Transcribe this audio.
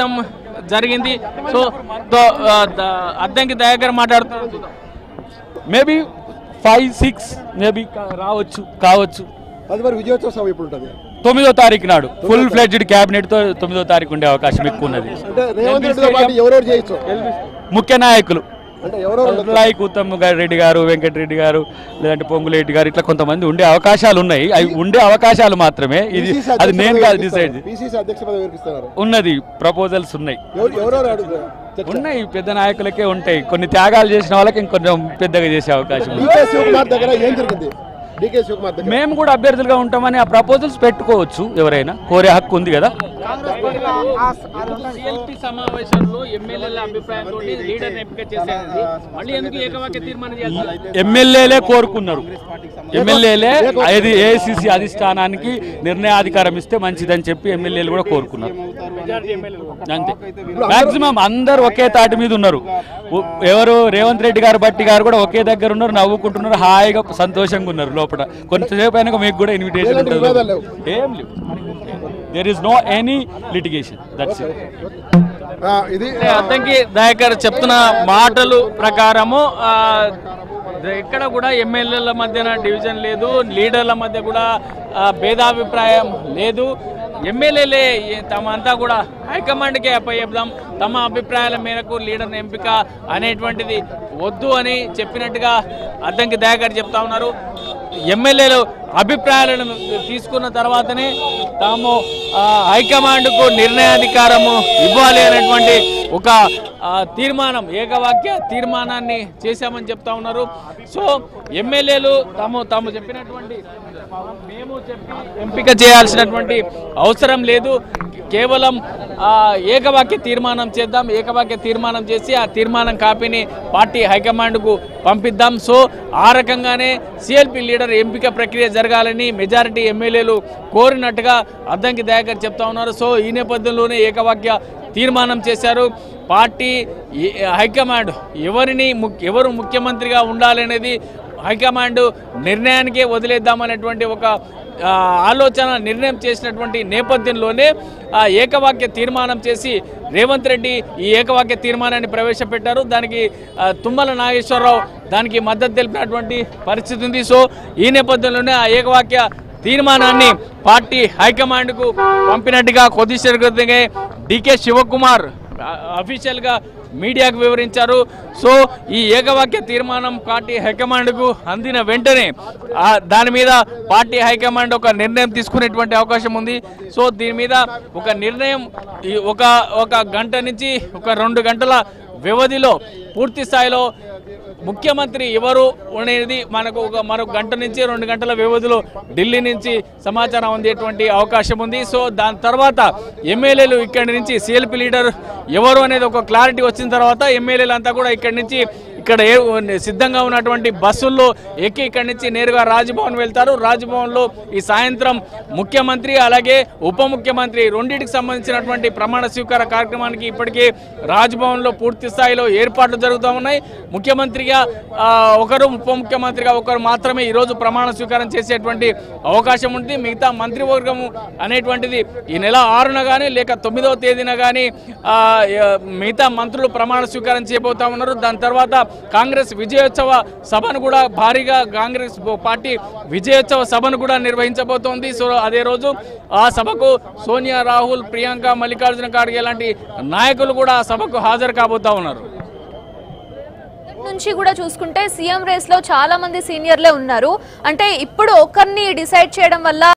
ప్రయత్నం జరిగింది so though- ఆ, ద- అద్దంకి దయాకర్ మాట్లాడుతున్నారు మేబీ ఫైవ్ సిక్స్ మేబీ రావచ్చు కావచ్చు అది మరి విజయోత్సవ సభ ఎప్పుడు ఉంటుంది తొమ్మిదో తారీఖు నాడు ఫుల్ ఫ్లెడ్జ్డ్ క్యాబినెట్ తో తొమ్మిదో తారీఖు ఉండే అవకాశం ఎక్కువ ఉన్నది అంటే రేవంత్ రెడ్డితో పాటు ఎవరెవరు చేయొచ్చు ముఖ్య నాయకులు అంటే ఎవరెవరు ఉండొచ్చు? లైక్ ఉత్తమ్ గారి రెడ్డి గారు వెంకటరెడ్డి గారు లేదంటే పొంగులేటి గారు ఇట్లా కొంతమంది ఉండే అవకాశాలు ఉన్నాయి అవి ఉండే అవకాశాలు మాత్రమే ఇది PCC అది అధ్యక్ష నేను పదవి కాదు ఎవరికి డిసైడ్ ఇస్తారు? PCC అధ్యక్ష పదవి ఎవరికి ఇస్తున్నారు ఉన్నది ప్రపోజల్స్ ఉన్నాయి ఎవరు ఎవరెవరు అడుగుతారు చర్చ. ఉన్నాయి పెద్ద నాయకులకే ఉంటాయి కొన్ని త్యాగాలు చేసిన వాళ్ళకి ఇంకొంచెం పెద్దగా చేసే అవకాశం ఉంది డికే శివకుమార్ దగ్గర ఏం జరిగింది డికే శివకుమార్ దగ్గర మేము కూడా అభ్యర్థులుగా ఉంటామని ఆ ప్రపోజల్స్ పెట్టుకోవచ్చు ఎవరైనా కోరే హక్కు ఉంది కదా సిఎల్పి సమావేశంలో ఎమ్మెల్యేల అభిప్రాయంతో లీడర్ ఎంపిక చేసేది మళ్ళీ ఎందుకు ఏకవాక్య తీర్మానం చేయాలి ఎమ్మెల్యేలే కోరుకున్నారు ఎమ్మెల్యేలే అది ఏఐసిసి అధిష్టానానికి నిర్ణయాధికారం ఇస్తే మంచిదని చెప్పి ఎమ్మెల్యేలు కూడా కోరుకున్నారు అంతే మాక్సిమం అందరు ఒకే తాటి మీద ఉన్నారు ఉ- ఎవరు రేవంత్ రెడ్డి గారు బట్టి గారు కూడా ఒకే దగ్గర ఉన్నారు నవ్వుకుంటున్నారు హాయిగా సంతోషంగా ఉన్నారు లోపల కొంతసేపు అయినాక మీకు కూడా ఇన్విటేషన్ ఎలాంటి ఉంటుంది వివాదాలు లేవు. ఏం లేవు there is no any litigation that's it ఆ, ఇది అంటే అద్దంకి దయాకర్ చెప్తున్న మాటలు ప్రకారము ఆ, ఎక్కడ కూడా ఎమ్మెల్యేల మధ్యన డివిజన్ లేదు లీడర్ల మధ్య కూడా ఆ, భేదాభిప్రాయం లేదు ఎమ్మెల్యేలే ఈ- తమ అంతా కూడా హైకమాండ్కే అప్పచెప్దాం తమ అభిప్రాయాల మేరకు లీడర్ ఎంపిక అనేటువంటిది వద్దు అని చెప్పినట్టుగా అద్దంకి దయాకర్ చెప్తా ఉన్నారు ఎమ్మెల్యేలు అభిప్రాయాలను తీసుకున్న తర్వాతనే తాము ఆ, హైకమాండ్కు నిర్ణయాధికారము ఇవ్వాలి అనేటువంటి ఒక ఆ, తీర్మానం ఏకవాక్య తీర్మానాన్ని చేశామని చెప్తా ఉన్నారు సో ఎమ్మెల్యేలు తాము తాము చెప్పినటువంటి మేము చెప్పి ఎంపిక చేయాల్సినటువంటి అవసరం లేదు కేవలం ఆ, ఏకవాక్య తీర్మానం చేద్దాం ఏకవాక్య తీర్మానం చేసి ఆ తీర్మానం కాపీని పార్టీ హైకమాండ్కు పంపిద్దాం సో ఆ రకంగానే సిఎల్పి లీడర్ ఎంపిక ప్రక్రియ జరగాలని మెజారిటీ ఎమ్మెల్యేలు కోరినట్టుగా అద్దంకి దయాకర్ చెప్తా ఉన్నారు సో ఈ నేపథ్యంలోనే ఏకవాక్య తీర్మానం చేశారు పార్టీ ఏ- హైకమాండ్ ఎవరిని ముక్- ఎవరు ముఖ్యమంత్రిగా ఉండాలనేది హైకమాండ్ నిర్ణయానికే వదిలేద్దామనేటువంటి ఒక ఆ, ఆలోచన నిర్ణయం చేసినటువంటి నేపథ్యంలోనే ఆ ఏకవాక్య తీర్మానం చేసి రేవంత్ రెడ్డి ఈ ఏకవాక్య తీర్మానాన్ని ప్రవేశపెట్టారు దానికి ఆ, తుమ్మల నాగేశ్వరరావు దానికి మద్దతు తెలిపినటువంటి పరిస్థితి ఉంది సో ఈ నేపథ్యంలోనే ఆ ఏకవాక్య తీర్మానాన్ని పార్టీ హైకమాండ్కు పంపినట్టుగా కొద్దిసేపు క్రితమే డికే శివకుమార్ అఫీషియల్గా మీడియాకు వివరించారు సో ఈ ఏకవాక్య తీర్మానం పార్టీ హైకమాండ్కు అందిన వెంటనే ఆ దాని మీద పార్టీ హైకమాండ్ ఒక నిర్ణయం తీసుకునేటువంటి అవకాశం ఉంది సో దీని మీద ఒక నిర్ణయం ఈ ఒక ఒక గంట నుంచి ఒక రెండు గంటల వ్యవధిలో పూర్తి స్థాయిలో ముఖ్యమంత్రి ఎవరు అనేది మనకు ఒక మరో గంట నుంచి రెండు గంటల వ్యవధిలో ఢిల్లీ నుంచి సమాచారం అందేటువంటి అవకాశం ఉంది సో దాని తర్వాత ఎమ్మెల్యేలు ఇక్కడి నుంచి సిఎల్పి లీడర్ ఎవరు అనేది ఒక క్లారిటీ వచ్చిన తర్వాత ఎమ్మెల్యేలు అంతా కూడా ఇక్కడి నుంచి ఇక్కడ ఏ సిద్ధంగా ఉన్నటువంటి బస్సుల్లో ఎక్కి ఇక్కడి నుంచి నేరుగా రాజ్భవన్ వెళ్తారు రాజ్భవన్లో ఈ సాయంత్రం ముఖ్యమంత్రి అలాగే ఉప ముఖ్యమంత్రి రెండింటికి సంబంధించినటువంటి ప్రమాణ స్వీకార కార్యక్రమానికి ఇప్పటికే రాజ్భవన్లో పూర్తి స్థాయిలో ఏర్పాట్లు జరుగుతూ ఉన్నాయి ముఖ్యమంత్రిగా ఆ, ఒకరు ఉప ముఖ్యమంత్రిగా ఒకరు మాత్రమే ఈరోజు ప్రమాణ స్వీకారం చేసేటువంటి అవకాశం ఉంది మిగతా మంత్రివర్గం అనేటువంటిది ఈ నెల ఆరున కానీ లేక తొమ్మిదవ తేదీన కానీ ఆ, ఏ- మిగతా మంత్రులు ప్రమాణ స్వీకారం చేయబోతా ఉన్నారు దాని తర్వాత కాంగ్రెస్ విజయోత్సవ సభను కూడా భారీగా కాంగ్రెస్ పార్టీ విజయోత్సవ సభను కూడా నిర్వహించబోతోంది సో అదే రోజు ఆ సభకు సోనియా రాహుల్ ప్రియాంక మల్లికార్జున ఖార్గే లాంటి నాయకులు కూడా ఆ సభకు హాజరు కాబోతా ఉన్నారు నుంచి కూడా చూసుకుంటే సీఎం రేస్ లో చాలా మంది సీనియర్లే ఉన్నారు అంటే ఇప్పుడు ఒకరిని డిసైడ్ చేయడం వల్ల